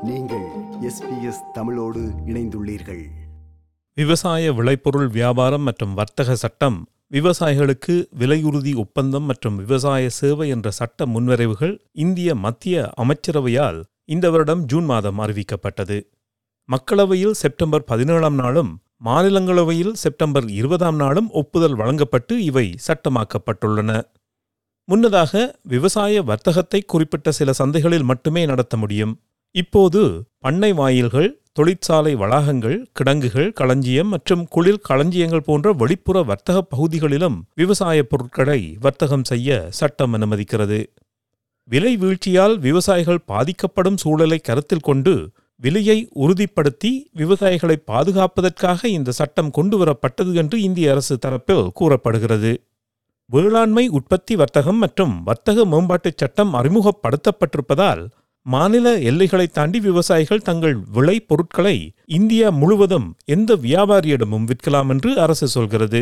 நீங்கள் எஸ்பிஎஸ் தமிழோடு இணைந்துள்ளீர்கள் விவசாய விளைபொருள் வியாபாரம் மற்றும் வர்த்தக சட்டம் விவசாயிகளுக்கு விலையுறுதி ஒப்பந்தம் மற்றும் விவசாய சேவை என்ற சட்ட முன்வரைவுகள் இந்திய மத்திய அமைச்சரவையால் இந்த வருடம் ஜூன் மாதம் அறிவிக்கப்பட்டது மக்களவையில் செப்டம்பர் பதினேழாம் நாளும் மாநிலங்களவையில் செப்டம்பர் இருபதாம் நாளும் ஒப்புதல் வழங்கப்பட்டு இவை சட்டமாக்கப்பட்டுள்ளன முன்னதாக விவசாய வர்த்தகத்தை குறிப்பிட்ட சில சந்தைகளில் மட்டுமே நடத்த முடியும் இப்போது பண்ணை வாயில்கள் தொழிற்சாலை வளாகங்கள் கிடங்குகள் களஞ்சியம் மற்றும் குளிர் களஞ்சியங்கள் போன்ற வெளிப்புற வர்த்தக பகுதிகளிலும் விவசாய பொருட்களை வர்த்தகம் செய்ய சட்டம் அனுமதிக்கிறது விலை வீழ்ச்சியால் விவசாயிகள் பாதிக்கப்படும் சூழலை கருத்தில் கொண்டு விலையை உறுதிப்படுத்தி விவசாயிகளை பாதுகாப்பதற்காக இந்த சட்டம் கொண்டுவரப்பட்டது என்று இந்திய அரசு தரப்பில் கூறப்படுகிறது வேளாண்மை உற்பத்தி வர்த்தகம் மற்றும் வர்த்தக மேம்பாட்டுச் சட்டம் அறிமுகப்படுத்தப்பட்டிருப்பதால் மாநில எல்லைகளை தாண்டி விவசாயிகள் தங்கள் விளை பொருட்களை இந்தியா முழுவதும் எந்த வியாபாரியிடமும் விற்கலாம் என்று அரசு சொல்கிறது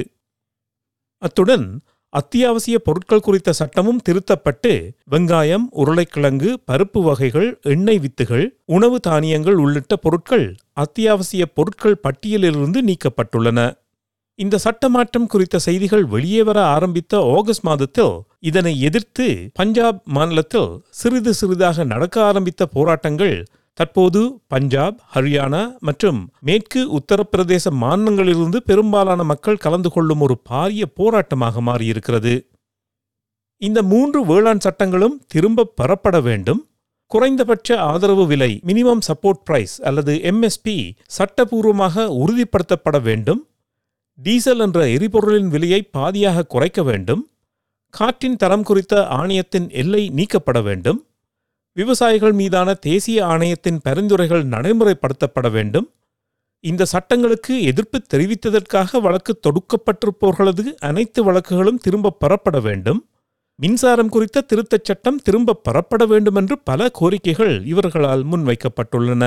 அத்துடன் அத்தியாவசிய பொருட்கள் குறித்த சட்டமும் திருத்தப்பட்டு வெங்காயம் உருளைக்கிழங்கு பருப்பு வகைகள் எண்ணெய் வித்துகள் உணவு தானியங்கள் உள்ளிட்ட பொருட்கள் அத்தியாவசிய பொருட்கள் பட்டியலிலிருந்து நீக்கப்பட்டுள்ளன இந்த சட்ட மாற்றம் குறித்த செய்திகள் வெளியே வர ஆரம்பித்த ஆகஸ்ட் மாதத்தில் இதனை எதிர்த்து பஞ்சாப் மாநிலத்தில் சிறிது சிறிதாக நடக்க ஆரம்பித்த போராட்டங்கள் தற்போது பஞ்சாப் ஹரியானா மற்றும் மேற்கு உத்தரப்பிரதேச மாநிலங்களிலிருந்து பெரும்பாலான மக்கள் கலந்து கொள்ளும் ஒரு பாரிய போராட்டமாக மாறியிருக்கிறது இந்த மூன்று வேளாண் சட்டங்களும் திரும்ப பெறப்பட வேண்டும் குறைந்தபட்ச ஆதரவு விலை மினிமம் சப்போர்ட் பிரைஸ் அல்லது எம்எஸ்பி சட்டபூர்வமாக உறுதிப்படுத்தப்பட வேண்டும் டீசல் என்ற எரிபொருளின் விலையை பாதியாக குறைக்க வேண்டும் காற்றின் தரம் குறித்த ஆணையத்தின் எல்லை நீக்கப்பட வேண்டும் விவசாயிகள் மீதான தேசிய ஆணையத்தின் பரிந்துரைகள் நடைமுறைப்படுத்தப்பட வேண்டும் இந்த சட்டங்களுக்கு எதிர்ப்பு தெரிவித்ததற்காக வழக்கு தொடுக்கப்பட்டிருப்பவர்களது அனைத்து வழக்குகளும் திரும்ப பெறப்பட வேண்டும் மின்சாரம் குறித்த திருத்தச் சட்டம் திரும்ப பெறப்பட வேண்டும் என்று பல கோரிக்கைகள் இவர்களால் முன்வைக்கப்பட்டுள்ளன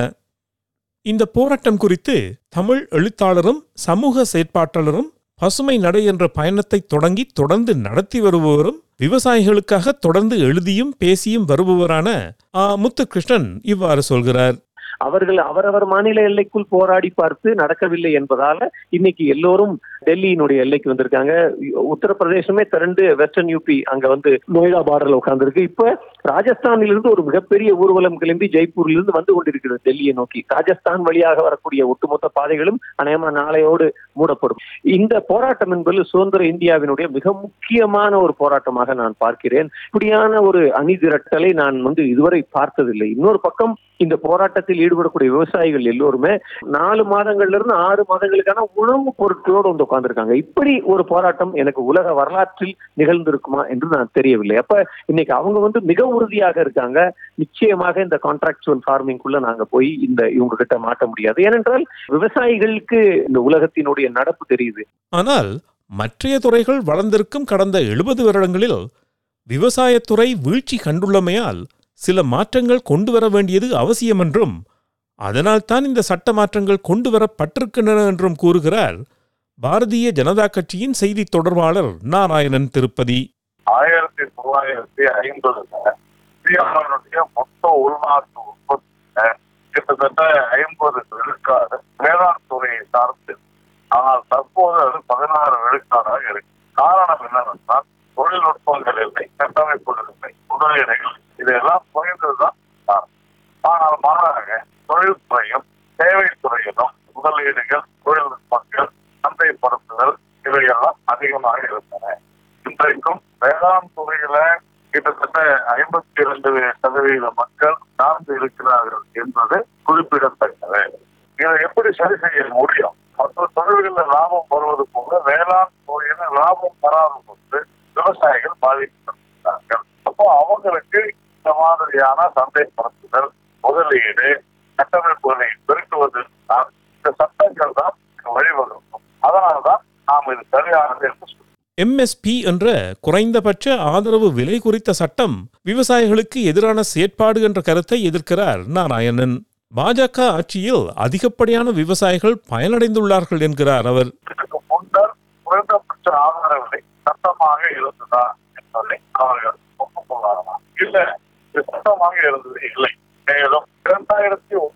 இந்த போராட்டம் குறித்து தமிழ் எழுத்தாளரும் சமூக செயற்பாட்டாளரும் பசுமை நடை என்ற பயணத்தை தொடங்கி தொடர்ந்து நடத்தி வருபவரும் விவசாயிகளுக்காக தொடர்ந்து எழுதியும் பேசியும் வருபவரான ஆ முத்துகிருஷ்ணன் இவ்வாறு சொல்கிறார் அவர்கள் அவரவர் மாநில எல்லைக்குள் போராடி பார்த்து நடக்கவில்லை என்பதால இன்னைக்கு எல்லோரும் டெல்லியினுடைய எல்லைக்கு வந்திருக்காங்க உத்தரப்பிரதேசமே திரண்டு வெஸ்டர்ன் யூபி அங்க வந்து நோய்டா பார்டர்ல உட்கார்ந்துருக்கு இப்ப ராஜஸ்தானிலிருந்து ஒரு மிகப்பெரிய ஊர்வலம் கிளம்பி ஜெய்ப்பூர்ல இருந்து வந்து கொண்டிருக்கிறது டெல்லியை நோக்கி ராஜஸ்தான் வழியாக வரக்கூடிய ஒட்டுமொத்த பாதைகளும் அநேகமா நாளையோடு மூடப்படும் இந்த போராட்டம் என்பது சுதந்திர இந்தியாவினுடைய மிக முக்கியமான ஒரு போராட்டமாக நான் பார்க்கிறேன் இப்படியான ஒரு அணி திரட்டலை நான் வந்து இதுவரை பார்த்ததில்லை இன்னொரு பக்கம் இந்த போராட்டத்தில் ஈடுபடக்கூடிய விவசாயிகள் எல்லோருமே நாலு மாதங்கள்ல இருந்து ஆறு மாதங்களுக்கான உணவு பொருட்களோடு வந்து உட்கார்ந்துருக்காங்க இப்படி ஒரு போராட்டம் எனக்கு உலக வரலாற்றில் நிகழ்ந்திருக்குமா என்று நான் தெரியவில்லை அப்ப இன்னைக்கு அவங்க வந்து மிக உறுதியாக இருக்காங்க நிச்சயமாக இந்த கான்ட்ராக்சுவல் ஃபார்மிங்குள்ள நாங்க போய் இந்த இவங்க கிட்ட மாட்ட முடியாது ஏனென்றால் விவசாயிகளுக்கு இந்த உலகத்தினுடைய நடப்பு தெரியுது ஆனால் மற்றைய துறைகள் வளர்ந்திருக்கும் கடந்த எழுபது வருடங்களில் விவசாயத்துறை வீழ்ச்சி கண்டுள்ளமையால் சில மாற்றங்கள் கொண்டு வர வேண்டியது அவசியம் என்றும் அதனால்தான் இந்த சட்ட மாற்றங்கள் கொண்டு வரப்பட்டிருக்கின்றன என்றும் கூறுகிறார் பாரதிய ஜனதா கட்சியின் செய்தி தொடர்பாளர் நாராயணன் திருப்பதி ஆயிரத்தி தொள்ளாயிரத்தி ஐம்பதுல இந்தியாவினுடைய மொத்த உள்நாட்டு உற்பத்தியில கிட்டத்தட்ட ஐம்பது விழுக்காடு வேளாண் துறையை சார்ந்து ஆனால் தற்போது அது பதினாறு விழுக்காடாக இருக்கு காரணம் என்னவென்றால் தொழில்நுட்பங்கள் இல்லை கட்டமைப்புகள் இல்லை முதலீடுகள் இதெல்லாம் குறைந்ததுதான் காரணம் ஆனால் மாறாக தொழில்துறையும் சேவைத்துறையிலும் முதலீடுகள் தொழில்நுட்பங்கள் சந்தைப்படுத்துதல் இவையெல்லாம் அதிகமாக இருந்தன இன்றைக்கும் வேளாண் துறையில கிட்டத்தட்ட ஐம்பத்தி இரண்டு சதவீத மக்கள் சார்ந்து இருக்கிறார்கள் என்பது குறிப்பிடத்தக்கது இதை எப்படி சரி செய்ய முடியும் மற்ற தொழில்களில் லாபம் வருவது போல வேளாண் துறையில லாபம் வராத போது விவசாயிகள் பாதிக்கப்படுகிறார்கள் அப்போ அவங்களுக்கு இந்த மாதிரியான சந்தைப்படுத்துதல் முதலீடு கட்டமைப்புகளை பெருக்குவது தான் இந்த சட்டங்கள் தான் வழிவகுக்கும் அதனால்தான் நாம் இது சரியானது என்று சொல்றோம் எம்எஸ்பி என்ற குறைந்தபட்ச ஆதரவு விலை குறித்த சட்டம் விவசாயிகளுக்கு எதிரான செயற்பாடு என்ற கருத்தை எதிர்க்கிறார் நாராயணன் பாஜக ஆட்சியில் அதிகப்படியான விவசாயிகள் பயனடைந்துள்ளார்கள் என்கிறார் அவர் இதுக்கு முன்னர் குறைந்தபட்ச ஆதார விலை சட்டமாக இருந்ததா என்பதை அவர்கள் ஒப்புக்கொள்ளாரலாம் இல்ல இது சட்டமாக இருந்தது இல்லை மேலும் இரண்டாயிரத்தி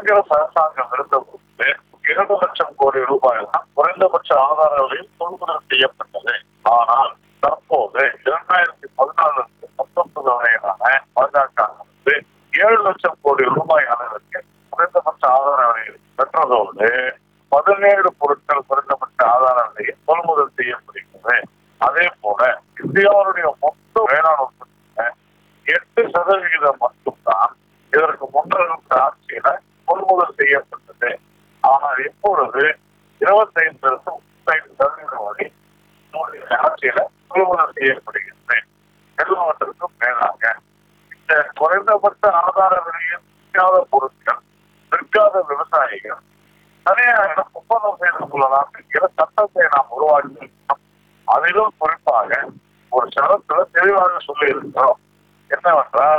காங்கிரஸ் அரசாங்கம் இருந்தபோது இரண்டு லட்சம் கோடி ரூபாய் தான் குறைந்தபட்ச ஆதார விலையில் கொள்முதல் செய்யப்பட்டது ஆனால் தற்போது இரண்டாயிரத்தி பதினாலுக்கு பத்தொன்பது வரையிலான பாஜக அரசு ஏழு லட்சம் கோடி ரூபாய் அளவிற்கு குறைந்தபட்ச ஆதார விலையில் பெற்றதோடு பதினேழு பொருட்கள் குறைந்தபட்ச ஆதார விலையில் கொள்முதல் செய்யப்படுகிறது அதே போல இந்தியாவுடைய மொத்த வேளாண் உற்பத்தியில எட்டு சதவிகிதம் மட்டும்தான் இதற்கு முன்னர் இருந்த ஆட்சியில கொள்முதல் செய்யப்பட்டது ஆனால் இப்பொழுது இருபத்தைந்திலிருந்து முப்பத்தைந்து சதவீதம் வரை நம்முடைய ஆட்சியில கொள்முதல் செய்யப்படுகிறது எல்லாவற்றிற்கும் மேலாக இந்த குறைந்தபட்ச ஆதார விலையில் விற்காத பொருட்கள் விற்காத விவசாயிகள் தனியாக ஒப்பந்தம் செய்து கொள்ளலாம் என்கிற சட்டத்தை நாம் உருவாக்கி இருக்கிறோம். அதிலும் குறிப்பாக ஒரு சரத்துல தெளிவாக சொல்லி இருக்கிறோம் என்னவென்றால்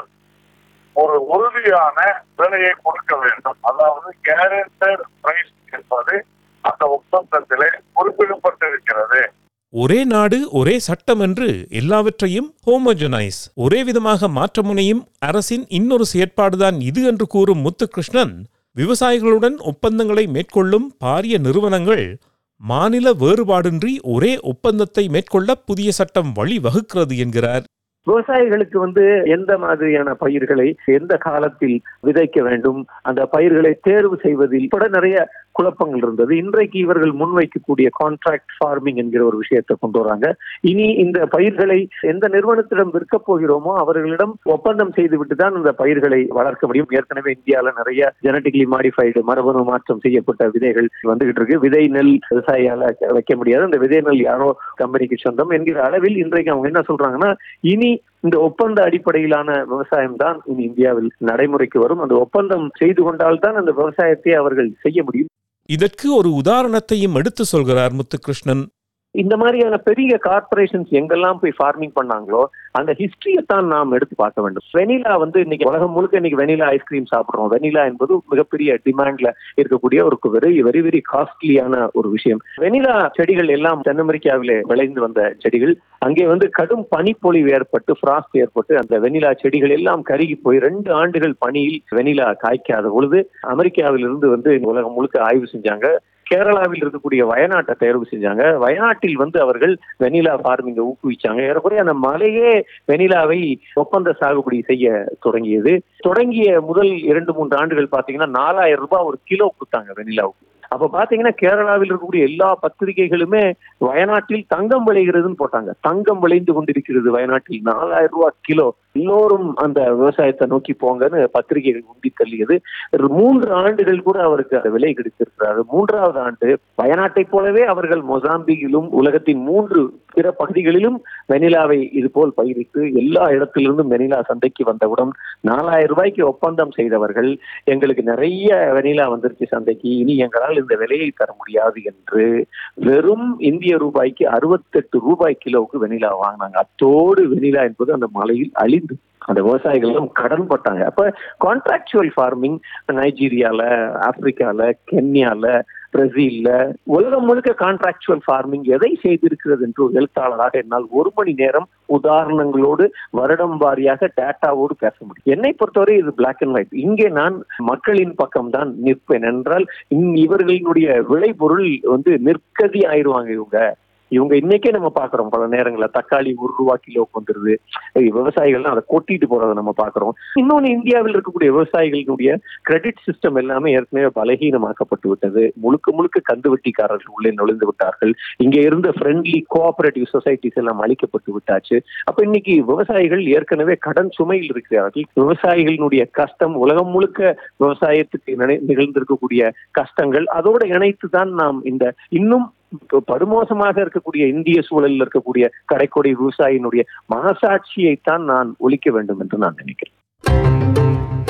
ஒரு உறுதியான விலையை கொடுக்க வேண்டும் அதாவது கேரண்டட் பிரைஸ் என்பது அந்த ஒப்பந்தத்திலே குறிப்பிடப்பட்டிருக்கிறது ஒரே நாடு ஒரே சட்டம் என்று எல்லாவற்றையும் ஹோமோஜனைஸ் ஒரே விதமாக மாற்ற முனையும் அரசின் இன்னொரு செயற்பாடுதான் இது என்று கூறும் முத்துகிருஷ்ணன் விவசாயிகளுடன் ஒப்பந்தங்களை மேற்கொள்ளும் பாரிய நிறுவனங்கள் மாநில வேறுபாடின்றி ஒரே ஒப்பந்தத்தை மேற்கொள்ள புதிய சட்டம் வழிவகுக்கிறது என்கிறார் விவசாயிகளுக்கு வந்து எந்த மாதிரியான பயிர்களை எந்த காலத்தில் விதைக்க வேண்டும் அந்த பயிர்களை தேர்வு செய்வதில் கூட நிறைய குழப்பங்கள் இருந்தது இன்றைக்கு இவர்கள் முன்வைக்கக்கூடிய கான்ட்ராக்ட் ஃபார்மிங் என்கிற ஒரு விஷயத்தை கொண்டு வராங்க இனி இந்த பயிர்களை எந்த நிறுவனத்திடம் விற்க போகிறோமோ அவர்களிடம் ஒப்பந்தம் செய்துவிட்டு தான் இந்த பயிர்களை வளர்க்க முடியும் ஏற்கனவே இந்தியாவில் நிறைய ஜெனட்டிக்கலி மாடிஃபைடு மரபணு மாற்றம் செய்யப்பட்ட விதைகள் வந்துகிட்டு இருக்கு விதை நெல் விவசாயியால வைக்க முடியாது அந்த விதை நெல் யாரோ கம்பெனிக்கு சொந்தம் என்கிற அளவில் இன்றைக்கு அவங்க என்ன சொல்றாங்கன்னா இனி இந்த ஒப்பந்த அடிப்படையிலான விவசாயம் தான் இனி இந்தியாவில் நடைமுறைக்கு வரும் அந்த ஒப்பந்தம் செய்து கொண்டால் தான் அந்த விவசாயத்தை அவர்கள் செய்ய முடியும் இதற்கு ஒரு உதாரணத்தையும் எடுத்து சொல்கிறார் முத்துகிருஷ்ணன் இந்த மாதிரியான பெரிய கார்பரேஷன்ஸ் எங்கெல்லாம் போய் ஃபார்மிங் பண்ணாங்களோ அந்த ஹிஸ்டரியை தான் நாம் எடுத்து பார்க்க வேண்டும் வெனிலா வந்து இன்னைக்கு உலகம் முழுக்க இன்னைக்கு வெனிலா ஐஸ்கிரீம் சாப்பிடுறோம் வெனிலா என்பது மிகப்பெரிய டிமாண்ட்ல இருக்கக்கூடிய ஒரு வெரி வெரி வெரி காஸ்ட்லியான ஒரு விஷயம் வெனிலா செடிகள் எல்லாம் தென் அமெரிக்காவிலே விளைந்து வந்த செடிகள் அங்கே வந்து கடும் பனிப்பொழிவு ஏற்பட்டு ஃப்ராஸ்ட் ஏற்பட்டு அந்த வெனிலா செடிகள் எல்லாம் கருகி போய் ரெண்டு ஆண்டுகள் பனியில் வெனிலா காய்க்காத பொழுது அமெரிக்காவிலிருந்து வந்து உலகம் முழுக்க ஆய்வு செஞ்சாங்க கேரளாவில் இருக்கக்கூடிய வயநாட்டை தேர்வு செஞ்சாங்க வயநாட்டில் வந்து அவர்கள் வெனிலா ஃபார்மிங்கை ஊக்குவிச்சாங்க ஏறக்குறைய அந்த மலையே வெனிலாவை ஒப்பந்த சாகுபடி செய்ய தொடங்கியது தொடங்கிய முதல் இரண்டு மூன்று ஆண்டுகள் பாத்தீங்கன்னா நாலாயிரம் ரூபாய் ஒரு கிலோ கொடுத்தாங்க வெனிலாவுக்கு அப்ப பாத்தீங்கன்னா கேரளாவில் இருக்கக்கூடிய எல்லா பத்திரிகைகளுமே வயநாட்டில் தங்கம் விளைகிறதுன்னு போட்டாங்க தங்கம் விளைந்து கொண்டிருக்கிறது வயநாட்டில் நாலாயிரம் ரூபாய் கிலோ எல்லோரும் அந்த விவசாயத்தை நோக்கி போங்கன்னு பத்திரிகைகள் உண்டி தள்ளியது ஒரு மூன்று ஆண்டுகள் கூட அவருக்கு அந்த விலை கிடைத்திருக்கிறாரு மூன்றாவது ஆண்டு வயநாட்டை போலவே அவர்கள் மொசாம்பிகிலும் உலகத்தின் மூன்று பிற பகுதிகளிலும் வெனிலாவை இது போல் பயிரிட்டு எல்லா இடத்திலிருந்தும் வெனிலா சந்தைக்கு வந்தவுடன் நாலாயிரம் ரூபாய்க்கு ஒப்பந்தம் செய்தவர்கள் எங்களுக்கு நிறைய வெனிலா வந்துருச்சு சந்தைக்கு இனி எங்களால் இந்த விலையை தர முடியாது என்று வெறும் இந்திய ரூபாய்க்கு அறுபத்தெட்டு ரூபாய் கிலோவுக்கு வெனிலா வாங்கினாங்க அத்தோடு வெனிலா என்பது அந்த மலையில் அழிந்து அந்த விவசாயிகள் எல்லாம் கடன் பட்டாங்க அப்ப கான்ட்ராக்சுவல் ஃபார்மிங் நைஜீரியால ஆப்பிரிக்கால கென்யால பிரேசில்ல உலகம் முழுக்க கான்ட்ராக்சுவல் ஃபார்மிங் எதை செய்திருக்கிறது என்று ஒரு எழுத்தாளராக என்னால் ஒரு மணி நேரம் உதாரணங்களோடு வருடம் வாரியாக டேட்டாவோடு பேச முடியும் என்னை பொறுத்தவரை இது பிளாக் அண்ட் ஒயிட் இங்கே நான் மக்களின் பக்கம் தான் நிற்பேன் என்றால் இந்- இவர்களினுடைய விளைபொருள் வந்து நிற்கதி ஆயிடுவாங்க இவங்க இவங்க இன்னைக்கே நம்ம பாக்குறோம் பல நேரங்கள்ல தக்காளி ஒரு ரூபா கிலோக்கு வந்துருது ஏய், விவசாயிகள்லாம் அதை கொட்டிட்டு போறதை நம்ம பாக்குறோம் இன்னொன்னு இந்தியாவில் இருக்கக்கூடிய விவசாயிகளுடைய கிரெடிட் சிஸ்டம் எல்லாமே ஏற்கனவே பலகீனமாக்கப்பட்டு விட்டது முழுக்க முழுக்க கந்து வட்டிக்காரர்கள் உள்ளே நுழைந்து விட்டார்கள் இங்க இருந்த ஃப்ரெண்ட்லி கோஆபரேட்டிவ் சொசைட்டிஸ் எல்லாம் அழிக்கப்பட்டு விட்டாச்சு அப்ப இன்னைக்கு விவசாயிகள் ஏற்கனவே கடன் சுமையில் இருக்கிறார்கள் விவசாயிகளினுடைய கஷ்டம் உலகம் முழுக்க விவசாயத்துக்கு நினை- நிகழ்ந்திருக்கக்கூடிய கஷ்டங்கள் அதோடு இணைத்து தான் நாம் இந்த இன்னும் இப்ப படுமோசமாக இருக்கக்கூடிய இந்திய சூழலில் இருக்கக்கூடிய கடைக்கோடி விவசாயியினுடைய மனசாட்சியைத்தான் நான் ஒழிக்க வேண்டும் என்று நான் நினைக்கிறேன்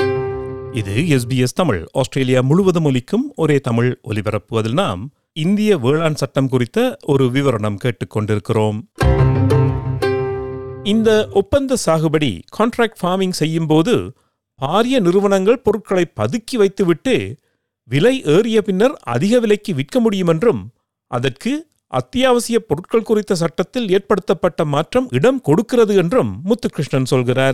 இது எஸ்பிஎஸ் தமிழ் ஆஸ்திரேலியா முழுவதும் ஒலிக்கும் ஒரே தமிழ் ஒலிபரப்பு அதில் நாம் இந்திய வேளாண் சட்டம் குறித்த ஒரு விவரணம் கேட்டுக்கொண்டிருக்கிறோம் இந்த ஒப்பந்த சாகுபடி கான்ட்ராக்ட் ஃபார்மிங் செய்யும்போது பாரிய நிறுவனங்கள் பொருட்களை பதுக்கி வைத்துவிட்டு விலை ஏறிய பின்னர் அதிக விலைக்கு விற்க முடியும் என்றும் அதற்கு அத்தியாவசிய பொருட்கள் குறித்த சட்டத்தில் ஏற்படுத்தப்பட்ட மாற்றம் இடம் கொடுக்கிறது என்றும் முத்துகிருஷ்ணன் சொல்கிறார்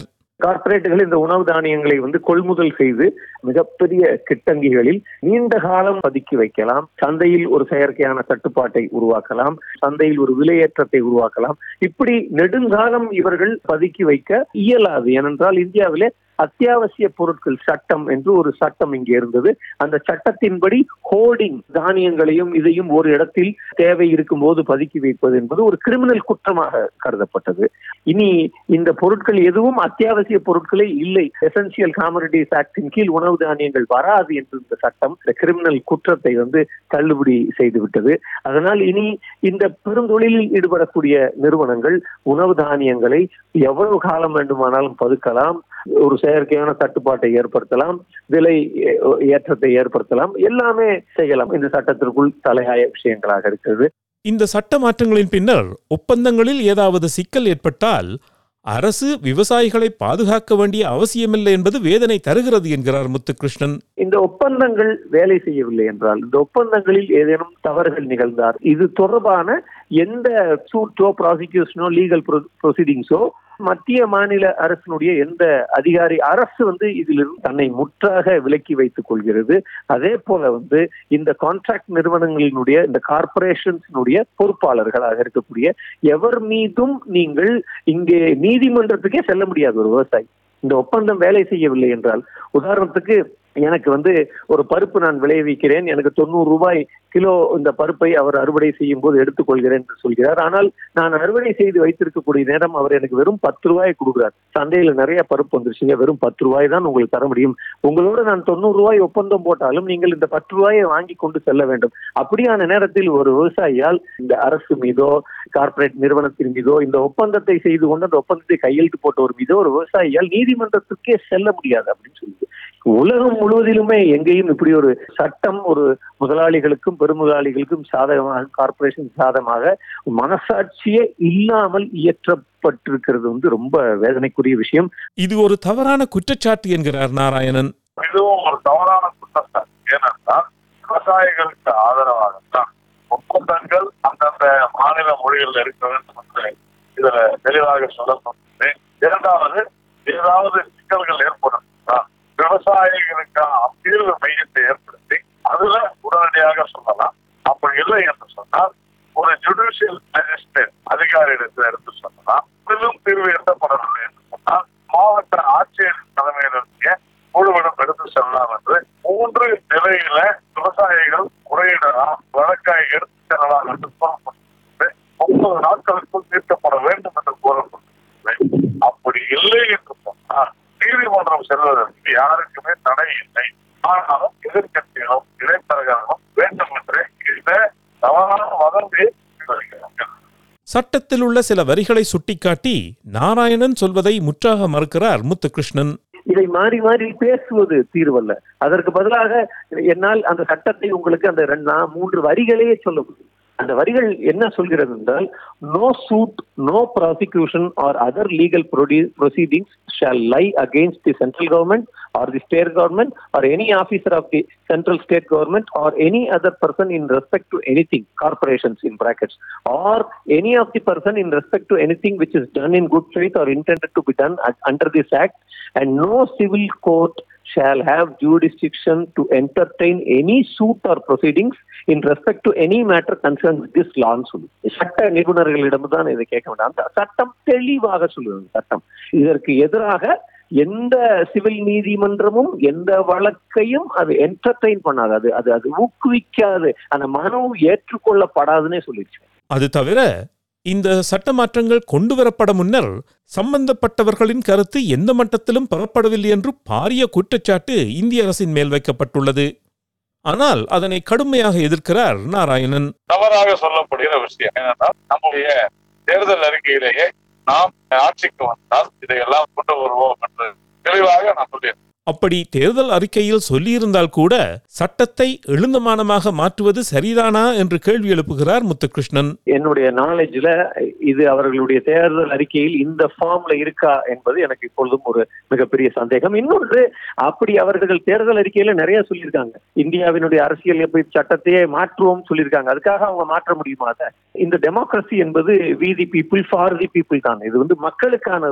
கார்ப்பரேட்டுகள் இந்த உணவு தானியங்களை வந்து கொள்முதல் செய்து மிகப்பெரிய கிட்டங்கிகளில் நீண்ட காலம் பதுக்கி வைக்கலாம் சந்தையில் ஒரு செயற்கையான தட்டுப்பாட்டை உருவாக்கலாம் சந்தையில் ஒரு விலையேற்றத்தை உருவாக்கலாம் இப்படி நெடுங்காலம் இவர்கள் பதுக்கி வைக்க இயலாது ஏனென்றால் இந்தியாவிலே அத்தியாவசிய பொருட்கள் சட்டம் என்று ஒரு சட்டம் இங்கே இருந்தது அந்த சட்டத்தின்படி ஹோர்டிங் தானியங்களையும் இதையும் ஒரு இடத்தில் தேவை இருக்கும் போது பதுக்கி வைப்பது என்பது ஒரு கிரிமினல் குற்றமாக கருதப்பட்டது இனி இந்த பொருட்கள் எதுவும் அத்தியாவசிய பொருட்களே இல்லை எசென்சியல் காமடிட்டிஸ் ஆக்டின் கீழ் உணவு தானியங்கள் வராது என்று இந்த சட்டம் இந்த கிரிமினல் குற்றத்தை வந்து தள்ளுபடி செய்துவிட்டது அதனால் இனி இந்த பெருந்தொழிலில் ஈடுபடக்கூடிய நிறுவனங்கள் உணவு தானியங்களை எவ்வளவு காலம் வேண்டுமானாலும் பதுக்கலாம் ஒரு செயற்கையான தட்டுப்பாட்டை ஏற்படுத்தலாம் விலை ஏற்றத்தை ஏற்படுத்தலாம் எல்லாமே செய்யலாம் இந்த சட்டத்திற்குள் தலையாய விஷயங்களாக இருக்கிறது இந்த சட்ட மாற்றங்களின் பின்னர் ஒப்பந்தங்களில் ஏதாவது சிக்கல் ஏற்பட்டால் அரசு விவசாயிகளை பாதுகாக்க வேண்டிய அவசியமில்லை என்பது வேதனை தருகிறது என்கிறார் முத்துகிருஷ்ணன் இந்த ஒப்பந்தங்கள் வேலை செய்யவில்லை என்றால் இந்த ஒப்பந்தங்களில் ஏதேனும் தவறுகள் நிகழ்ந்தார் இது தொடர்பான எந்த சூட்டோ ப்ராசிக்யூஷனோ லீகல் ப்ரொசீடிங்ஸோ மத்திய மாநில அரசினுடைய எந்த அதிகாரி அரசு வந்து இதிலிருந்து தன்னை முற்றாக விலக்கி வைத்துக் கொள்கிறது அதே போல வந்து இந்த கான்ட்ராக்ட் நிறுவனங்களினுடைய இந்த கார்பரேஷன்ஸினுடைய பொறுப்பாளர்களாக இருக்கக்கூடிய எவர் மீதும் நீங்கள் இங்கே நீதிமன்றத்துக்கே செல்ல முடியாது ஒரு விவசாயி இந்த ஒப்பந்தம் வேலை செய்யவில்லை என்றால் உதாரணத்துக்கு எனக்கு வந்து ஒரு பருப்பு நான் விளைவிக்கிறேன் எனக்கு தொண்ணூறு ரூபாய் கிலோ இந்த பருப்பை அவர் அறுவடை செய்யும் போது எடுத்துக்கொள்கிறேன் என்று சொல்கிறார் ஆனால் நான் அறுவடை செய்து வைத்திருக்கக்கூடிய நேரம் அவர் எனக்கு வெறும் பத்து ரூபாய் கொடுக்குறார் சந்தையில நிறைய பருப்பு வந்துருச்சுங்க வெறும் பத்து ரூபாய் தான் உங்களுக்கு தர முடியும் உங்களோட நான் தொண்ணூறு ரூபாய் ஒப்பந்தம் போட்டாலும் நீங்கள் இந்த பத்து ரூபாயை வாங்கி கொண்டு செல்ல வேண்டும் அப்படியான நேரத்தில் ஒரு விவசாயியால் இந்த அரசு மீதோ கார்ப்பரேட் நிறுவனத்தின் மீதோ இந்த ஒப்பந்தத்தை செய்து கொண்டு அந்த ஒப்பந்தத்தை கையெழுத்து போட்டவர் மீதோ ஒரு விவசாயியால் நீதிமன்றத்துக்கே செல்ல முடியாது அப்படின்னு சொல்லுது உலகம் முழுவதிலுமே எங்கேயும் இப்படி ஒரு சட்டம் ஒரு முதலாளிகளுக்கும் பெருமுதலாளிகளுக்கும் சாதகமாக கார்பரேஷன் சாதகமாக மனசாட்சியே இல்லாமல் இயற்றப்பட்டிருக்கிறது வந்து ரொம்ப வேதனைக்குரிய விஷயம் இது ஒரு தவறான குற்றச்சாட்டு என்கிறார் நாராயணன் இதுவும் ஒரு தவறான குற்றச்சாட்டு ஏனென்றால் விவசாயிகளுக்கு ஆதரவாகத்தான் ஒப்பந்தங்கள் அந்தந்த மாநில மொழிகளில் இருக்க வேண்டும் என்று இதுல தெளிவாக சொல்லப்பட்டது இரண்டாவது ஏதாவது சிக்கல்கள் ஏற்படும் விவசாயிகளுக்கான தீர்வு மையத்தை ஏற்படுத்தி அதுல உடனடியாக சொல்லலாம் அப்படி இல்லை என்று சொன்னால் ஒரு ஜுடிஷியல் மேஜிஸ்ட்ரேட் அதிகாரியிடத்தில் எடுத்து சொல்லலாம் அதிலும் தீர்வு எட்டப்படவில்லை என்று சொன்னால் மாவட்ட ஆட்சியர் தலைமையிலிருந்தே முழுவதும் எடுத்து செல்லலாம் என்று மூன்று நிலையில விவசாயிகள் முறையிடலாம் வழக்காய் எடுத்து செல்லலாம் என்று கூறப்பட்டது முப்பது நாட்களுக்குள் தீர்க்கப்பட வேண்டும் என்று கூறப்பட்டது அப்படி இல்லை என்று சொன்னால் நீதிமன்றம் செல்வதற்கு யாருக்குமே தடை இல்லை ஆனாலும் எதிர்கட்சிகளும் இடைத்தரகர்களும் வேண்டும் என்று இந்த தவறான வதந்தி வருகிறார்கள் சட்டத்தில் உள்ள சில வரிகளை சுட்டிக்காட்டி நாராயணன் சொல்வதை முற்றாக மறுக்கிறார் முத்துகிருஷ்ணன் இதை மாறி மாறி பேசுவது தீர்வல்ல அதற்கு பதிலாக என்னால் அந்த சட்டத்தை உங்களுக்கு அந்த ரெண்டு நா- மூன்று வரிகளையே சொல்ல முடியும் அந்த வரிகள் என்ன சொல்கிறது என்றால் no suit no prosecution or other legal proceedings shall lie against the central government or the state government or any officer of the central state government or any other person in respect to anything corporations in brackets or any of the person in respect to anything which is done in good faith or intended to be done at- under this act and no civil court shall have jurisdiction to entertain any suit or proceedings in respect to any matter concerned with this law ன்னு சொல்லுது சட்ட நிபுணர்களிடம் தான் இதை கேட்க வேண்டாம் அந்த சட்டம் தெளிவாக சொல்லுது அந்த சட்டம் இதற்கு எதிராக எந்த சிவில் நீதிமன்றமும் எந்த வழக்கையும் அது என்டர்டெயின் பண்ணாது அது அது அது ஊக்குவிக்காது அந்த மனு ஏற்றுக்கொள்ளப்படாதுன்னே சொல்லிடுச்சு அது தவிர இந்த சட்ட மாற்றங்கள் கொண்டு வரப்பட முன்னர் சம்பந்தப்பட்டவர்களின் கருத்து எந்த மட்டத்திலும் பெறப்படவில்லை என்று பாரிய குற்றச்சாட்டு இந்திய அரசின் மேல் வைக்கப்பட்டுள்ளது ஆனால் அதனை கடுமையாக எதிர்க்கிறார் நாராயணன் தவறாக சொல்லப்படுகிற விஷயம் ஏனென்றால் நம்முடைய தேர்தல் அறிக்கையிலேயே நாம் ஆட்சிக்கு வந்தால் இதையெல்லாம் கொண்டு வருவோம் என்று தெளிவாக நான் சொல்லியிருக்கேன் அப்படி தேர்தல் அறிக்கையில் சொல்லியிருந்தால் கூட சட்டத்தை எழுந்தமானமாக மாற்றுவது சரிதானா என்று கேள்வி எழுப்புகிறார் முத்துகிருஷ்ணன் என்னுடைய நாலேஜ்ல இது அவர்களுடைய தேர்தல் அறிக்கையில் இந்த ஃபார்ம்ல இருக்கா என்பது எனக்கு இப்பொழுதும் ஒரு மிகப்பெரிய சந்தேகம் இன்னொன்று அப்படி அவர்கள் தேர்தல் அறிக்கையில நிறைய சொல்லியிருக்காங்க இந்தியாவினுடைய அரசியல் எப்படி சட்டத்தையே மாற்றுவோம் சொல்லியிருக்காங்க அதுக்காக அவங்க மாற்ற முடியுமா அதை இந்த டெமோக்ரஸி என்பது we the people for the people தான் இது வந்து மக்களுக்கானது தான்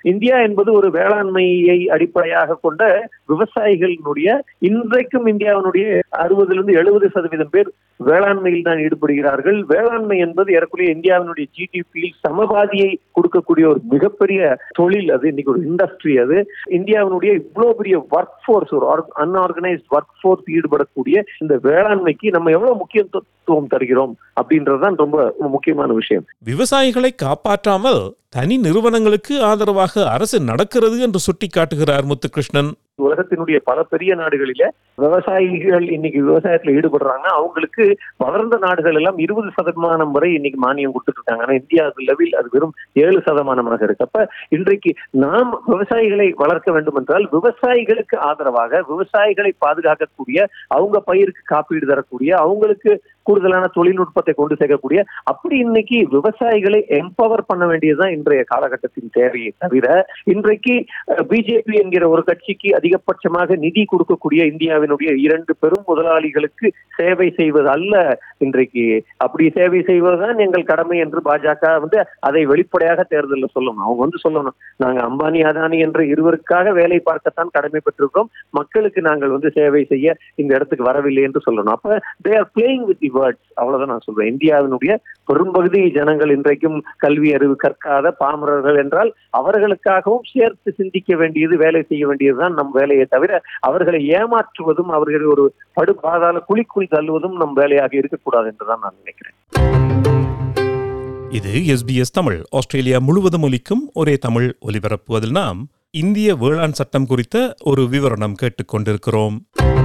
இந்தியா என்பது ஒரு வேளாண்மையை அடிப்படையாக கொண்ட விவசாயிகளினுடைய இன்றைக்கும் இந்தியாவினுடைய அறுபதிலிருந்து எழுபது சதவீதம் பேர் வேளாண்மையில் தான் ஈடுபடுகிறார்கள் வேளாண்மை என்பது ஏறக்குறைய இந்தியாவினுடைய ஜிடிபியில் சமபாதியை கொடுக்கக்கூடிய ஒரு மிகப்பெரிய தொழில் அது இன்னைக்கு ஒரு இண்டஸ்ட்ரி அது இந்தியாவினுடைய இவ்வளவு பெரிய ஒர்க் ஃபோர்ஸ் ஒரு அன்ஆர்கனைஸ்ட் ஒர்க் ஃபோர்ஸ் ஈடுபடக்கூடிய இந்த வேளாண்மைக்கு நம்ம எவ்வளவு முக்கியத்துவம் தருகிறோம் அப்படின்றதுதான் ரொம்ப முக்கியமான விஷயம் விவசாயிகளை காப்பாற்றாமல் தனி நிறுவனங்களுக்கு ஆதரவாக அரசு நடக்கிறது என்று சுட்டிக்காட்டுகிறார் முத்துகிருஷ்ணன் உலகத்தினுடைய பல பெரிய நாடுகளில விவசாயிகள் இன்னைக்கு விவசாயத்துல ஈடுபடுறாங்க அவங்களுக்கு வளர்ந்த நாடுகள் எல்லாம் இருபது சதமானம் வரை இன்னைக்கு மானியம் கொடுத்துட்டு இருக்காங்க ஆனா இந்தியா லெவல் அது வெறும் ஏழு சதமானமாக இருக்கு அப்ப இன்றைக்கு நாம் விவசாயிகளை வளர்க்க வேண்டும் என்றால் விவசாயிகளுக்கு ஆதரவாக விவசாயிகளை பாதுகாக்கக்கூடிய அவங்க பயிருக்கு காப்பீடு தரக்கூடிய அவங்களுக்கு கூடுதலான தொழில்நுட்பத்தை கொண்டு சேர்க்கக்கூடிய அப்படி இன்னைக்கு விவசாயிகளை எம்பவர் பண்ண வேண்டியதுதான் இன்றைய காலகட்டத்தின் தேவையை தவிர இன்றைக்கு பிஜேபி என்கிற ஒரு கட்சிக்கு அதிகபட்சமாக நிதி கொடுக்கக்கூடிய இந்தியாவினுடைய இரண்டு பெரும் முதலாளிகளுக்கு சேவை செய்வது அல்ல இன்றைக்கு அப்படி சேவை செய்வதுதான் எங்கள் கடமை என்று பாஜக வந்து அதை வெளிப்படையாக தேர்தலில் சொல்லணும் அவங்க வந்து சொல்லணும் நாங்க அம்பானி அதானி என்ற இருவருக்காக வேலை பார்க்கத்தான் கடமை பெற்றிருக்கிறோம் மக்களுக்கு நாங்கள் வந்து சேவை செய்ய இந்த இடத்துக்கு வரவில்லை என்று சொல்லணும் அப்ப they are playing with the words அவ்வளவுதான் நான் சொல்றேன் இந்தியாவினுடைய பெரும்பகுதி ஜனங்கள் இன்றைக்கும் கல்வி அறிவு கற்காத பாமரர்கள் என்றால் அவர்களுக்காகவும் சேர்த்து சிந்திக்க வேண்டியது வேலை செய்ய வேண்டியதுதான் நம் வேலையை தவிர அவர்களை ஏமாற்றுவதும் அவர்களை ஒரு படு பாதாள குழிக்குள் தள்ளுவதும் நம் வேலையாக இருக்கக்கூடாது என்றுதான் நான் நினைக்கிறேன் இது எஸ்பிஎஸ் தமிழ் ஆஸ்திரேலியா முழுவதும் ஒலிக்கும் ஒரே தமிழ் ஒலிபரப்பு அதில் நாம் இந்திய வேளாண் சட்டம் குறித்த ஒரு விவரணம் கேட்டுக்கொண்டிருக்கிறோம்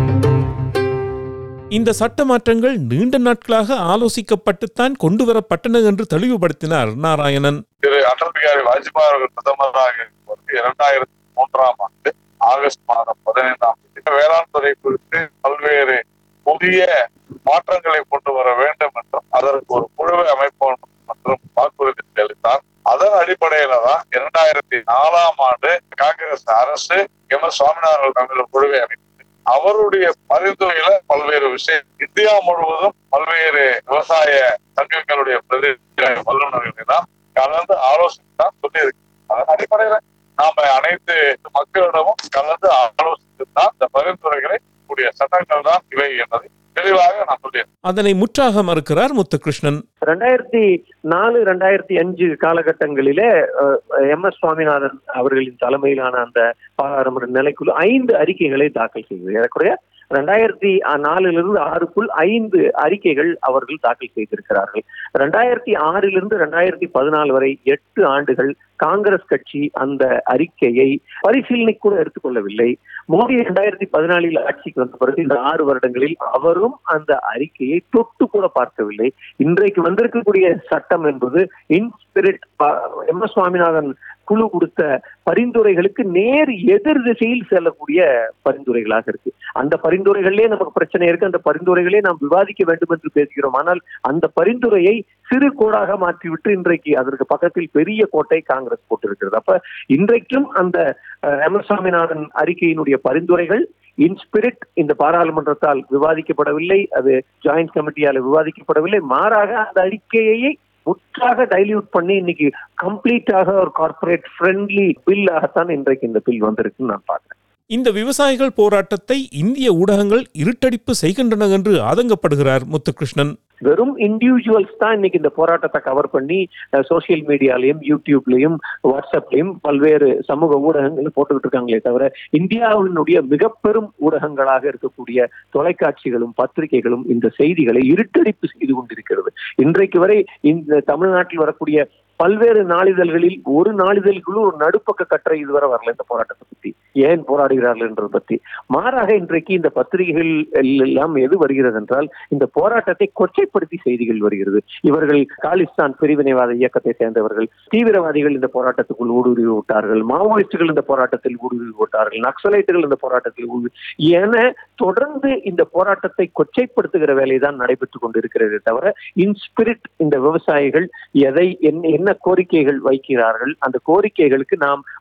இந்த சட்ட மாற்றங்கள் நீண்ட நாட்களாக ஆலோசிக்கப்பட்டுத்தான் கொண்டு வரப்பட்டன என்று தெளிவுபடுத்தினார் நாராயணன் திரு அடல் பிகாரி வாஜ்பாய் அவர்கள் பிரதமராக இருக்கும்போது இரண்டாயிரத்தி மூன்றாம் ஆண்டு ஆகஸ்ட் மாதம் பதினைந்தாம் தேதி வேளாண் துறை குறித்து பல்வேறு புதிய மாற்றங்களை கொண்டு வர வேண்டும் என்றும் அதற்கு ஒரு குழுவை அமைப்போம் மற்றும் வாக்குறுதி அளித்தார் அதன் அடிப்படையில தான் இரண்டாயிரத்தி நாலாம் ஆண்டு காங்கிரஸ் அரசு எம் எஸ் சுவாமிநாதன் தலைமையில் குழுவை அமைத்தது அவருடைய பரிந்துரையில பல்வேறு விஷயம் இந்தியா முழுவதும் பல்வேறு விவசாய சங்கங்களுடைய பிரதிநிதிகளை வல்லுநர்களை தான் கலந்து ஆலோசனை தான் சொல்லியிருக்கு அதன் அடிப்படையில நாம அனைத்து மக்களிடமும் கலந்து ஆலோசித்து தான் இந்த பரிந்துரைகளை கூடிய சட்டங்கள் தான் இவை என்பதை தெளிவாக நான் சொல்லியிருக்கேன் அதனை முற்றாக மறுக்கிறார் முத்துகிருஷ்ணன் ரெண்டாயிரத்தி நாலு ரெண்டாயிரத்தி அஞ்சு காலகட்டங்களிலே எம் எஸ் சுவாமிநாதன் அவர்களின் தலைமையிலான அந்த பாராளுமன்ற நிலைக்குழு ஐந்து அறிக்கைகளை தாக்கல் செய்தது ஏறக்குறைய ரெண்டாயிரத்தி நாலிலிருந்து ஆறுக்குள் ஐந்து அறிக்கைகள் அவர்கள் தாக்கல் செய்திருக்கிறார்கள் ரெண்டாயிரத்தி ஆறிலிருந்து ரெண்டாயிரத்தி பதினாலு வரை எட்டு ஆண்டுகள் காங்கிரஸ் கட்சி அந்த அறிக்கையை பரிசீலனை கூட எடுத்துக்கொள்ளவில்லை மோடி இரண்டாயிரத்தி பதினாலில் ஆட்சிக்கு வந்த பிறகு இந்த ஆறு வருடங்களில் அவரும் அந்த அறிக்கையை தொட்டு கூட பார்க்கவில்லை இன்றைக்கு வந்திருக்கக்கூடிய சட்டம் என்பது இன்ஸ்பிரிட் எம் எஸ் சுவாமிநாதன் குழு கொடுத்த பரிந்துரைகளுக்கு நேர் எதிர் திசையில் செல்லக்கூடிய பரிந்துரைகளாக இருக்கு அந்த பரிந்துரைகளிலே நமக்கு பிரச்சனை இருக்கு அந்த பரிந்துரைகளே நாம் விவாதிக்க வேண்டும் என்று பேசுகிறோம் ஆனால் அந்த பரிந்துரையை சிறு கோடாக மாற்றிவிட்டு இன்றைக்கு அதற்கு பக்கத்தில் பெரிய கோட்டை காங்கிரஸ் போட்டிருக்கிறது அப்ப இன்றைக்கும் அந்த எம் எஸ் சுவாமிநாதன் அறிக்கையினுடைய பரிந்துரைகள் இன்ஸ்பிரிட் இந்த பாராளுமன்றத்தால் விவாதிக்கப்படவில்லை அது ஜாயிண்ட் கமிட்டியால விவாதிக்கப்படவில்லை மாறாக அந்த அறிக்கையை முற்றாக டைல்யூட் பண்ணி இன்னைக்கு கம்ப்ளீட்டாக ஒரு கார்பரேட் ஃப்ரெண்ட்லி பில்லாகத்தான் இன்றைக்கு இந்த பில் வந்திருக்குன்னு நான் பார்க்கிறேன் இந்த விவசாயிகள் போராட்டத்தை இந்திய ஊடகங்கள் இருட்டடிப்பு செய்கின்றன என்று ஆதங்கப்படுகிறார் முத்துகிருஷ்ணன் வெறும் இண்டிவிஜுவல்ஸ் தான் இன்னைக்கு இந்த போராட்டத்தை கவர் பண்ணி சோசியல் மீடியாலையும் யூடியூப்லயும் வாட்ஸ்அப்லயும் பல்வேறு சமூக ஊடகங்களும் போட்டுக்கிட்டு இருக்காங்களே தவிர இந்தியாவினுடைய மிக பெரும் ஊடகங்களாக இருக்கக்கூடிய தொலைக்காட்சிகளும் பத்திரிகைகளும் இந்த செய்திகளை இருட்டடிப்பு செய்து கொண்டிருக்கிறது இன்றைக்கு வரை இந்த தமிழ்நாட்டில் வரக்கூடிய பல்வேறு நாளிதழ்களில் ஒரு நாளிதழ்களும் ஒரு நடுப்பக்க கட்டுரை இதுவரை வரல இந்த போராட்டத்தை பத்தி ஏன் போராடுகிறார்கள் என்றதை பத்தி மாறாக இன்றைக்கு இந்த பத்திரிகைகள் எல்லாம் எது வருகிறது என்றால் இந்த போராட்டத்தை கொச்சைப்படுத்தி செய்திகள் வருகிறது இவர்கள் காலிஸ்தான் பிரிவினைவாத இயக்கத்தை சேர்ந்தவர்கள் தீவிரவாதிகள் இந்த போராட்டத்துக்குள் ஊடுருவி விட்டார்கள் மாவோயிஸ்டுகள் இந்த போராட்டத்தில் ஊடுருவி விட்டார்கள் நக்சலைட்டுகள் இந்த போராட்டத்தில் ஊடுருவி என தொடர்ந்து இந்த போராட்டத்தை கொச்சைப்படுத்துகிற வேலைதான் நடைபெற்றுக் கொண்டிருக்கிறதே தவிர இன்ஸ்பிரிட் இந்த விவசாயிகள் எதை என்ன கோரிக்கைகள் வைக்கிறார்கள் அந்த கோரிக்கைகளுக்கு நாம்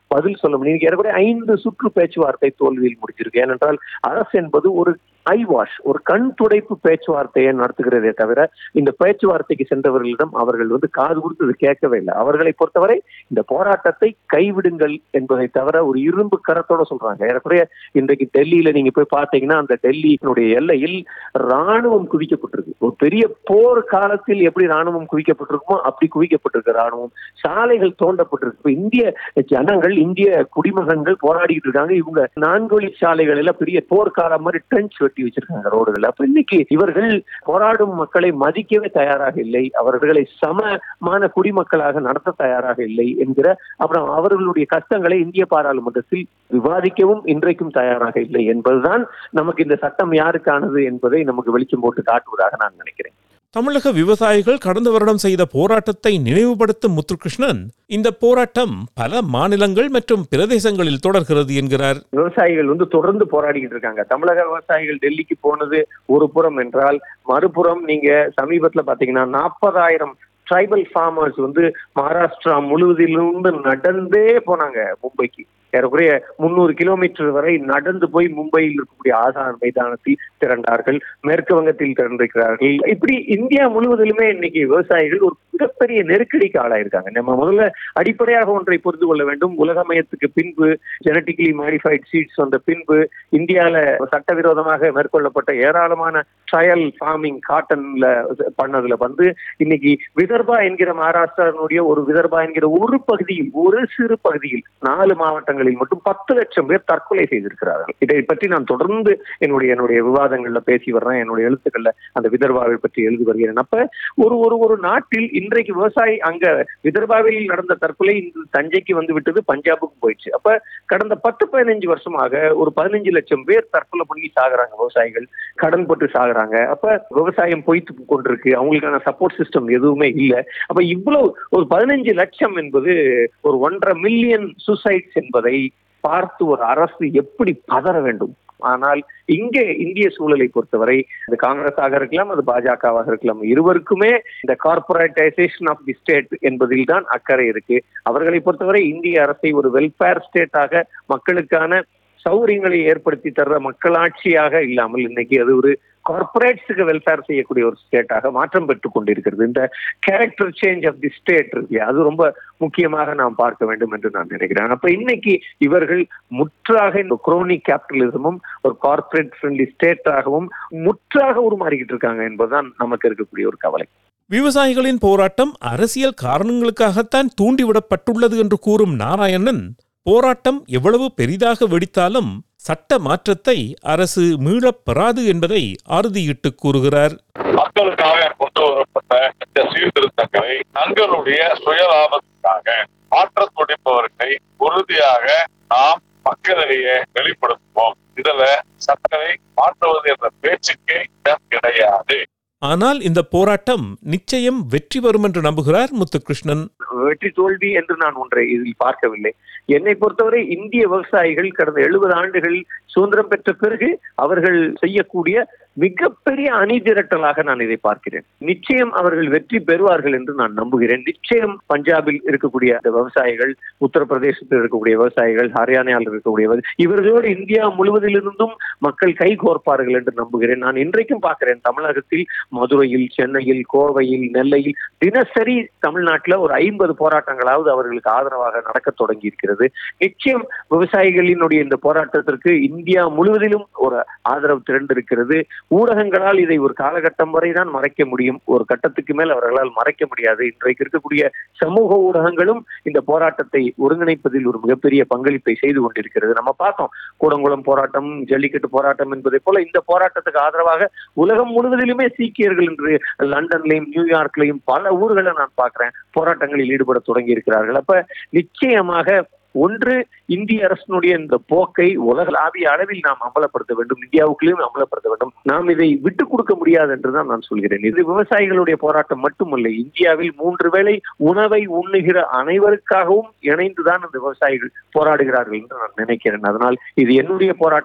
பதில் சொல்ல முடியும் இன்னைக்கு ஏறக்குறைய ஐந்து சுற்று பேச்சுவார்த்தை தோல்வியில் முடிஞ்சிருக்கு ஏனென்றால் அரசு என்பது ஒரு ஐ வாஷ் ஒரு கண் துடைப்பு பேச்சுவார்த்தையை நடத்துகிறதே தவிர இந்த பேச்சுவார்த்தைக்கு சென்றவர்களிடம் அவர்கள் வந்து காது கொடுத்து இது கேட்கவே இல்லை அவர்களை பொறுத்தவரை இந்த போராட்டத்தை கைவிடுங்கள் என்பதை தவிர ஒரு இரும்பு கரத்தோட சொல்றாங்க ஏறக்குறைய இன்றைக்கு டெல்லியில நீங்க போய் பார்த்தீங்கன்னா அந்த டெல்லியினுடைய எல்லையில் ராணுவம் குவிக்கப்பட்டிருக்கு ஒரு பெரிய போர் காலத்தில் எப்படி ராணுவம் குவிக்கப்பட்டிருக்குமோ அப்படி குவிக்கப்பட்டிருக்கு ராணுவம் சாலைகள் தோண்டப்பட்டிருக்கு இப்ப இந்திய ஜனங்கள் இந்திய குடிமகன்கள் போராடிட்டு இருக்காங்க இவங்க நான்கு வழி சாலைகள் எல்லாம் பெரிய போர்க்காலம் மாதிரி ட்ரென்ச் வெட்டி வச்சிருக்காங்க ரோடுகள் அப்ப இன்னைக்கு இவர்கள் போராடும் மக்களை மதிக்கவே தயாராக இல்லை அவர்களை சமமான குடிமக்களாக நடத்த தயாராக இல்லை என்கிற அப்புறம் அவர்களுடைய கஷ்டங்களை இந்திய பாராளுமன்றத்தில் விவாதிக்கவும் இன்றைக்கும் தயாராக இல்லை என்பதுதான் நமக்கு இந்த சட்டம் யாருக்கானது என்பதை நமக்கு வெளிச்சம் போட்டு காட்டுவதாக நான் நினைக்கிறேன் தமிழக விவசாயிகள் கடந்த வருடம் செய்த போராட்டத்தை நினைவுபடுத்தும் முத்துகிருஷ்ணன் இந்த போராட்டம் பல மாநிலங்கள் மற்றும் பிரதேசங்களில் தொடர்கிறது என்கிறார் விவசாயிகள் வந்து தொடர்ந்து போராடிக்கிட்டு இருக்காங்க தமிழக விவசாயிகள் டெல்லிக்கு போனது ஒரு புறம் என்றால் மறுபுறம் நீங்க சமீபத்துல பாத்தீங்கன்னா நாற்பதாயிரம் ட்ரைபல் ஃபார்மர்ஸ் வந்து மகாராஷ்டிரா முழுவதிலிருந்து நடந்தே போனாங்க மும்பைக்கு ஏறக்குறைய முந்நூறு கிலோமீட்டர் வரை நடந்து போய் மும்பையில் இருக்கக்கூடிய ஆசார் மைதானத்தில் திரண்டார்கள் மேற்கு வங்கத்தில் திரண்டிருக்கிறார்கள் இப்படி இந்தியா முழுவதிலுமே இன்னைக்கு விவசாயிகள் ஒரு மிகப்பெரிய நெருக்கடிக்கு ஆளாயிருக்காங்க நம்ம முதல்ல அடிப்படையாக ஒன்றை புரிந்து கொள்ள வேண்டும் உலகமயத்துக்கு பின்பு ஜெனட்டிக்கலி மாடிஃபைட் சீட்ஸ் வந்த பின்பு இந்தியால சட்டவிரோதமாக மேற்கொள்ளப்பட்ட ஏராளமான ட்ரையல் ஃபார்மிங் காட்டன்ல பண்ணதுல வந்து இன்னைக்கு விதர்பா என்கிற மகாராஷ்டிரானுடைய ஒரு விதர்பா என்கிற ஒரு பகுதியில் ஒரு சிறு பகுதியில் நாலு மாவட்டங்களில் மட்டும் பத்து லட்சம் பேர் தற்கொலை செய்திருக்கிறார்கள் இதை பற்றி நான் தொடர்ந்து என்னுடைய என்னுடைய விவாதங்கள்ல பேசி வர்றேன் என்னுடைய எழுத்துக்கள்ல அந்த விதர்பாவை பற்றி எழுதி வருகிறேன் அப்ப ஒரு ஒரு ஒரு நாட்டில் இன்றைக்கு விவசாயி அங்க விதர்பாவில் நடந்த தற்கொலை இன்று தஞ்சைக்கு வந்து விட்டது பஞ்சாபுக்கு போயிடுச்சு அப்ப கடந்த பத்து பதினஞ்சு வருஷமாக ஒரு பதினஞ்சு லட்சம் பேர் தற்கொலை பண்ணி சாகுறாங்க விவசாயிகள் கடன் பட்டு சாகுறாங்க அப்ப விவசாயம் பொய்த்து கொண்டிருக்கு அவங்களுக்கான சப்போர்ட் சிஸ்டம் எதுவுமே இல்லை அப்ப இவ்வளவு ஒரு பதினஞ்சு லட்சம் என்பது ஒரு ஒன்றரை மில்லியன் சூசைட்ஸ் என்பதை பார்த்து ஒரு அரசு எப்படி பதற வேண்டும் ஆனால் இங்கே இந்திய சூழலை பொறுத்தவரை அது காங்கிரஸாக இருக்கலாம் அது பாஜகவாக இருக்கலாம் இருவருக்குமே இந்த கார்பரேட்டைசேஷன் ஆஃப் தி ஸ்டேட் என்பதில் தான் அக்கறை இருக்கு அவர்களை பொறுத்தவரை இந்திய அரசை ஒரு வெல்ஃபேர் ஸ்டேட்டாக மக்களுக்கான சௌகரியங்களை ஏற்படுத்தி தர்ற மக்களாட்சியாக இல்லாமல் இன்னைக்கு அது ஒரு கார்பரேட்ஸுக்கு வெல்ஃபேர் செய்யக்கூடிய ஒரு ஸ்டேட்டாக மாற்றம் பெற்றுக் கொண்டிருக்கிறது இந்த character change of the state இருக்கு அது ரொம்ப முக்கியமாக நாம் பார்க்க வேண்டும் என்று நான் நினைக்கிறேன் அப்ப இன்னைக்கு இவர்கள் முற்றாக இந்த குரோனிக் கேபிட்டலிசமும் ஒரு கார்பரேட் ஃப்ரெண்ட்லி ஸ்டேட்டாகவும் முற்றாக உருமாறிக்கிட்டு இருக்காங்க என்பதுதான் நமக்கு இருக்கக்கூடிய ஒரு கவலை விவசாயிகளின் போராட்டம் அரசியல் காரணங்களுக்காகத்தான் தூண்டிவிடப்பட்டுள்ளது என்று கூறும் நாராயணன் போராட்டம் எவ்வளவு பெரிதாக வெடித்தாலும் சட்ட மாற்றத்தை அரசு மீளப் பெறாது என்பதை அறுதியிட்டு கூறுகிறார் மக்களுக்காக கொண்டு வரப்பட்ட இந்த சீர்திருத்தங்களை தங்களுடைய சுயலாபத்துக்காக மாற்ற துடிப்பவர்களை உறுதியாக நாம் மக்களிடையே வெளிப்படுத்துவோம் இதுல சட்டங்களை மாற்றுவது என்ற பேச்சுக்கே இடம் கிடையாது ஆனால் இந்த போராட்டம் நிச்சயம் வெற்றி பெறும் என்று நம்புகிறார் முத்துகிருஷ்ணன் வெற்றி தோல்வி என்று நான் ஒன்றை இதில் பார்க்கவில்லை என்னை பொறுத்தவரை இந்திய விவசாயிகள் கடந்த எழுபது ஆண்டுகள் சுதந்திரம் பெற்ற பிறகு அவர்கள் செய்யக்கூடிய மிகப்பெரிய அணிதிரட்டலாக நான் இதை பார்க்கிறேன் நிச்சயம் அவர்கள் வெற்றி பெறுவார்கள் என்று நான் நம்புகிறேன் நிச்சயம் பஞ்சாபில் இருக்கக்கூடிய அந்த விவசாயிகள் உத்தரப்பிரதேசத்தில் இருக்கக்கூடிய விவசாயிகள் ஹரியானாவில் இருக்கக்கூடிய விவ- இவர்களோடு இந்தியா முழுவதிலிருந்தும் மக்கள் கை கோர்ப்பார்கள் என்று நம்புகிறேன் நான் இன்றைக்கும் பார்க்கிறேன் தமிழகத்தில் மதுரையில் சென்னையில் கோவையில் நெல்லையில் தினசரி தமிழ்நாட்டில் ஒரு ஐம்பது போராட்டங்களாவது அவர்களுக்கு ஆதரவாக நடக்க தொடங்கி இருக்கிறது நிச்சயம் விவசாயிகளினுடைய இந்த போராட்டத்திற்கு இந்தியா முழுவதிலும் ஒரு ஆதரவு திரண்டிருக்கிறது ஊடகங்களால் இதை ஒரு காலகட்டம் வரை தான் மறைக்க முடியும் ஒரு கட்டத்துக்கு மேல் அவர்களால் மறைக்க முடியாது இன்றைக்கு இருக்கக்கூடிய சமூக ஊடகங்களும் இந்த போராட்டத்தை ஒருங்கிணைப்பதில் ஒரு மிகப்பெரிய பங்களிப்பை செய்து கொண்டிருக்கிறது நம்ம பார்த்தோம் கூடங்குளம் போராட்டம் ஜல்லிக்கட்டு போராட்டம் என்பதை போல இந்த போராட்டத்துக்கு ஆதரவாக உலகம் முழுவதிலுமே சீக்கியர்கள் என்று லண்டன்லையும் நியூயார்க்லையும் பல ஊர்களை நான் பார்க்கிறேன் போராட்டங்களில் ஈடுபட தொடங்கி இருக்கிறார்கள் அப்ப நிச்சயமாக ஒன்று இந்திய அரசினுடைய இந்த போக்கை உலகளாவிய அளவில் நாம் அமலப்படுத்த வேண்டும் இந்தியாவுக்குள்ளேயும் அமலப்படுத்த வேண்டும் நாம் இதை விட்டு கொடுக்க முடியாது என்றுதான் நான் சொல்கிறேன் இது விவசாயிகளுடைய போராட்டம் மட்டுமல்ல இந்தியாவில் மூன்று வேளை உணவை உண்ணுகிற அனைவருக்காகவும் இணைந்துதான் இந்த விவசாயிகள் போராடுகிறார்கள் என்று நான் நினைக்கிறேன் அதனால் இது என்னுடைய போராட்டம்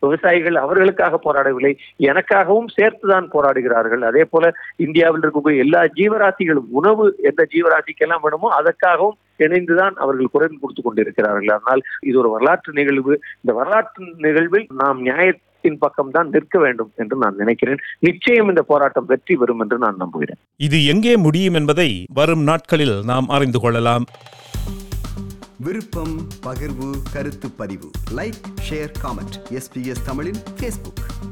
விவசாயிகள் அவர்களுக்காக போராடவில்லை எனக்காகவும் சேர்த்துதான் போராடுகிறார்கள் அதே போல இந்தியாவில் இருக்கக்கூடிய எல்லா ஜீவராசிகளும் உணவு எந்த ஜீவராசிக்கெல்லாம் வேணுமோ அதற்காகவும் இணைந்துதான் அவர்கள் குரல் கொடுத்து கொண்டிருக்கிறார்கள் அதனால் இது ஒரு வரலாற்று நிகழ்வு இந்த வரலாற்று நிகழ்வில் நாம் நியாயத்தின் பக்கம் தான் நிற்க வேண்டும் என்று நான் நினைக்கிறேன் நிச்சயம் இந்த போராட்டம் வெற்றி பெறும் என்று நான் நம்புகிறேன் இது எங்கே முடியும் என்பதை வரும் நாட்களில் நாம் அறிந்து கொள்ளலாம் விருப்பம் பகிர்வு கருத்து பதிவு லைக் ஷேர் காமெண்ட் எஸ்பிஎஸ் தமிழின் ஃபேஸ்புக்